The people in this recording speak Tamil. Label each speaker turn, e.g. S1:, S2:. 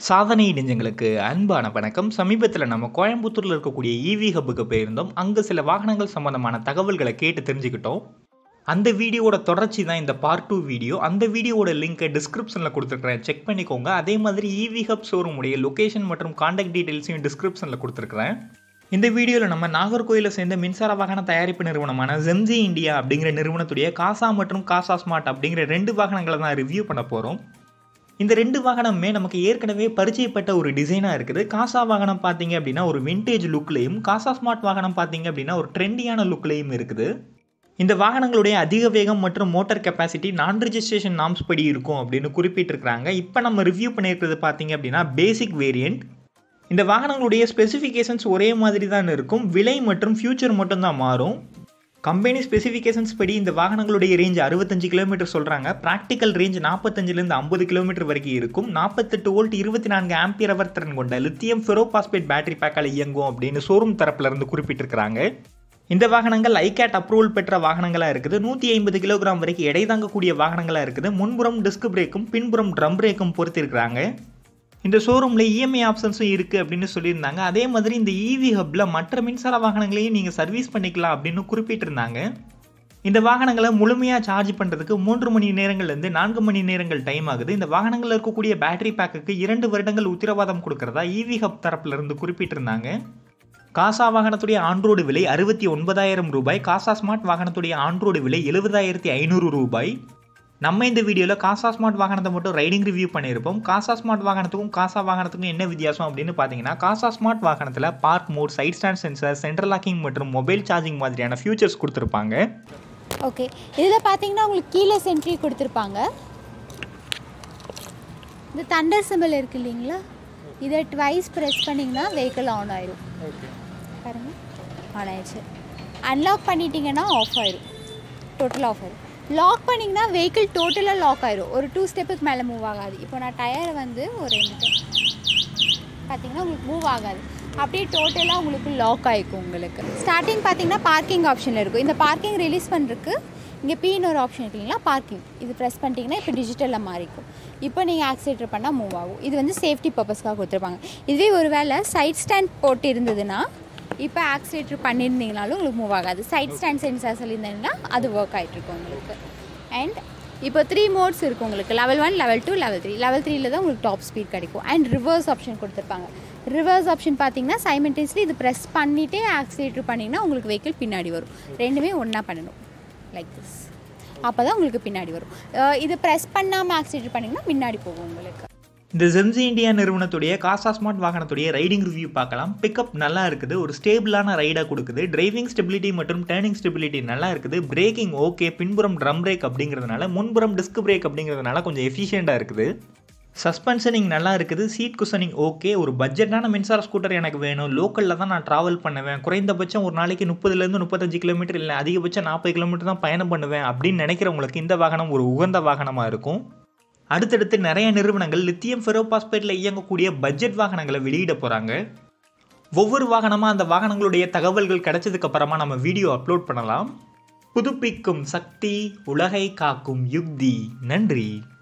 S1: சாதனை இடைஞ்சங்களுக்கு அன்பான வணக்கம் சமீபத்தில் நம்ம கோயம்புத்தூரில் இருக்கக்கூடிய ஈவி ஹப்புக்கு போயிருந்தோம் அங்கே சில வாகனங்கள் சம்மந்தமான தகவல்களை கேட்டு தெரிஞ்சுக்கிட்டோம் அந்த வீடியோவோட தொடர்ச்சி தான் இந்த பார்ட் டூ வீடியோ அந்த வீடியோவோட லிங்க்கை டிஸ்கிரிப்ஷனில் கொடுத்துருக்குறேன் செக் பண்ணிக்கோங்க அதே மாதிரி ஈவி ஹப் ஷோரூமுடைய லொகேஷன் மற்றும் காண்டாக்ட் டீட்டெயில்ஸையும் டிஸ்கிரிப்ஷனில் கொடுத்துருக்குறேன் இந்த வீடியோவில் நம்ம நாகர்கோயிலை சேர்ந்த மின்சார வாகன தயாரிப்பு நிறுவனமான ஜெம்ஜி இந்தியா அப்படிங்கிற நிறுவனத்துடைய காசா மற்றும் காசா ஸ்மார்ட் அப்படிங்கிற ரெண்டு வாகனங்களை தான் ரிவ்யூ பண்ண போகிறோம் இந்த ரெண்டு வாகனமுமே நமக்கு ஏற்கனவே பரிச்சயப்பட்ட ஒரு டிசைனாக இருக்குது காசா வாகனம் பார்த்தீங்க அப்படின்னா ஒரு விண்டேஜ் லுக்லேயும் காசா ஸ்மார்ட் வாகனம் பார்த்தீங்க அப்படின்னா ஒரு ட்ரெண்டியான லுக்லேயும் இருக்குது இந்த வாகனங்களுடைய அதிக வேகம் மற்றும் motor capacity non registration norms படி இருக்கும் அப்படின்னு குறிப்பிட்டிருக்கிறாங்க இப்போ நம்ம ரிவ்யூ பண்ணியிருக்கிறது பார்த்தீங்க அப்படின்னா பேசிக் வேரியண்ட் இந்த வாகனங்களுடைய ஸ்பெசிஃபிகேஷன்ஸ் ஒரே மாதிரி தான் இருக்கும் விலை மற்றும் ஃபியூச்சர் மட்டும்தான் மாறும் கம்பெனி ஸ்பெசிஃபிகேஷன்ஸ் படி இந்த வாகனங்களுடைய ரேஞ்ச் அறுபத்தஞ்சு கிலோமீட்டர் சொல்கிறாங்க ப்ராக்டிக்கல் ரேஞ்ச் நாற்பத்தஞ்சிலேருந்து ஐம்பது கிலோமீட்டர் வரைக்கும் இருக்கும் நாற்பத்தெட்டு வோல்ட் இருபத்தி நான்கு ஆம்பியர் அவர் திறன் கொண்ட லித்தியம் ஃபெரோபாஸ்பேட் பேட்டரி பேக்கால் இயங்கும் அப்படின்னு ஷோரூம் தரப்புல இருந்து குறிப்பிட்டிருக்கிறாங்க இந்த வாகனங்கள் ஐகேட் அப்ரூவல் பெற்ற வாகனங்களாக இருக்குது நூற்றி ஐம்பது கிலோகிராம் வரைக்கும் எடை தாங்கக்கூடிய வாகனங்களாக இருக்குது முன்புறம் டிஸ்க் பிரேக்கும் பின்புறம் ட்ரம் பிரேக்கும் பொறுத்திருக்கிறாங்க இந்த ஷோரூமில் இஎம்ஐ ஆப்ஷன்ஸும் இருக்குது அப்படின்னு சொல்லியிருந்தாங்க அதே மாதிரி இந்த இவி ஹப்பில் மற்ற மின்சார வாகனங்களையும் நீங்கள் சர்வீஸ் பண்ணிக்கலாம் அப்படின்னு குறிப்பிட்டிருந்தாங்க இந்த வாகனங்களை முழுமையாக சார்ஜ் பண்ணுறதுக்கு மூன்று மணி நேரங்கள்லேருந்து நான்கு மணி நேரங்கள் டைம் ஆகுது இந்த வாகனங்களில் இருக்கக்கூடிய பேட்டரி பேக்குக்கு இரண்டு வருடங்கள் உத்தரவாதம் கொடுக்கறதா இவி ஹப் தரப்புலேருந்து குறிப்பிட்டிருந்தாங்க காசா வாகனத்துடைய ஆண்ட்ரோடு விலை அறுபத்தி ஒன்பதாயிரம் ரூபாய் காசா ஸ்மார்ட் வாகனத்துடைய ஆண்ட்ரோடு விலை எழுபதாயிரத்தி ஐநூறு ரூபாய் நம்ம இந்த வீடியோவில் காசா ஸ்மார்ட் வாகனத்தை மட்டும் ரைடிங் ரிவ்யூ பண்ணியிருப்போம் காசா ஸ்மார்ட் வாகனத்துக்கும் காசா வாகனத்துக்கும் என்ன வித்தியாசம் அப்படின்னு பார்த்தீங்கன்னா காசா ஸ்மார்ட் வாகனத்தில் park mode side stand sensor central locking மற்றும் மொபைல் சார்ஜிங் மாதிரியான ஃபியூச்சர்ஸ் கொடுத்துருப்பாங்க
S2: ஓகே இதில் பார்த்தீங்கன்னா உங்களுக்கு கீழே சென்ட்ரி கொடுத்துருப்பாங்க இந்த தண்டர் சிம்பிள் இருக்கு இல்லைங்களா இதை ட்வைஸ் ப்ரெஸ் பண்ணிங்கன்னா வெஹிக்கிள் ஆன் ஆயிரும் பாருங்க ஆன் ஆயிடுச்சு அன்லாக் பண்ணிட்டீங்கன்னா ஆஃப் ஆயிரும் டோட்டலாக ஆஃப் ஆயிரும் லாக் பண்ணிங்கன்னா வெஹிக்கிள் டோட்டலாக லாக் ஆயிரும் ஒரு டூ ஸ்டெப்புக்கு மேலே மூவ் ஆகாது இப்போ நான் டயரை வந்து ஒரு ரெண்டு டைம் பார்த்தீங்கன்னா உங்களுக்கு மூவ் ஆகாது அப்படியே டோட்டலாக உங்களுக்கு லாக் ஆகிக்கும் உங்களுக்கு ஸ்டார்டிங் பார்த்தீங்கன்னா பார்க்கிங் ஆப்ஷன் இருக்கும் இந்த பார்க்கிங் ரிலீஸ் பண்ணுறதுக்கு இங்கே பீன்னு ஒரு ஆப்ஷன் இருக்கு இல்லைங்களா பார்க்கிங் இது ப்ரெஸ் பண்ணிட்டீங்கன்னா இப்போ டிஜிட்டலில் மாறிக்கும் இப்போ நீங்கள் ஆக்சிலேட்டர் பண்ணால் மூவ் ஆகும் இது வந்து சேஃப்டி பர்பஸ்க்காக கொடுத்துருப்பாங்க இதுவே ஒரு வேளை சைட் ஸ்டாண்ட் போட்டு இருந்ததுன்னா இப்போ ஆக்சிலேட்டர் பண்ணியிருந்தீங்கனாலும் உங்களுக்கு மூவ் ஆகாது சைட் ஸ்டாண்ட் சென்சார் சொல்லியிருந்தீங்கன்னா அது ஒர்க் ஆகிட்ருக்கும் உங்களுக்கு அண்ட் இப்போ த்ரீ மோட்ஸ் இருக்கும் உங்களுக்கு level one level two level three level த்ரீல தான் உங்களுக்கு டாப் ஸ்பீட் கிடைக்கும் அண்ட் ரிவர்ஸ் ஆப்ஷன் கொடுத்துருப்பாங்க ரிவர்ஸ் ஆப்ஷன் பார்த்தீங்கன்னா சைமெண்டேஸ்லி இது ப்ரெஸ் பண்ணிவிட்டே ஆக்சிலேட்டர் பண்ணிங்கன்னா உங்களுக்கு வெஹிக்கிள் பின்னாடி வரும் ரெண்டுமே ஒன்றா பண்ணணும் லைக் திஸ் அப்போ தான் உங்களுக்கு பின்னாடி வரும் அஹ் இது ப்ரெஸ் பண்ணாமல் ஆக்சிலேட்டர் பண்ணிங்கன்னா முன்னாடி போகும் உங்களுக்கு
S1: இந்த ஜெம்ஜி இந்தியா நிறுவனத்துடைய காசா ஸ்மார்ட் வாகனத்துடைய ரைடிங் ரிவ்யூ பார்க்கலாம் பிக்கப் நல்லா இருக்குது ஒரு ஸ்டேபிளான ரைடாக கொடுக்குது டிரைவிங் ஸ்டெபிலிட்டி மற்றும் டேர்னிங் ஸ்டெபிலிட்டி நல்லா இருக்குது பிரேக்கிங் ஓகே பின்புறம் ட்ரம் பிரேக் அப்படிங்கிறதுனால முன்புறம் டிஸ்க் பிரேக் அப்படிங்கிறதுனால கொஞ்சம் எஃபிஷியண்ட்டாக இருக்குது சஸ்பென்ஷனிங் நல்லா இருக்குது சீட் குஷனிங் ஓகே ஒரு பட்ஜெட்டான மின்சார ஸ்கூட்டர் எனக்கு வேணும் லோக்கலில் தான் நான் ட்ராவல் பண்ணுவேன் குறைந்தபட்சம் ஒரு நாளைக்கு முப்பதுலேருந்து முப்பத்தஞ்சு கிலோமீட்டர் இல்லை அதிகபட்சம் நாற்பது கிலோமீட்டர் தான் பயணம் பண்ணுவேன் அப்படின்னு நினைக்கிறவங்களுக்கு இந்த வாகனம் ஒரு உகந்த வாகனமாக இருக்கும் அடுத்தடுத்து நிறைய நிறுவனங்கள் லித்தியம் ஃபெரோபாஸ்பேட்டில் இயங்கக்கூடிய பட்ஜெட் வாகனங்களை வெளியிட போகிறாங்க ஒவ்வொரு வாகனமாக அந்த வாகனங்களுடைய தகவல்கள் கிடைச்சதுக்கு அப்புறமா நம்ம வீடியோ அப்லோட் பண்ணலாம் புதுப்பிக்கும் சக்தி உலகை காக்கும் யுக்தி நன்றி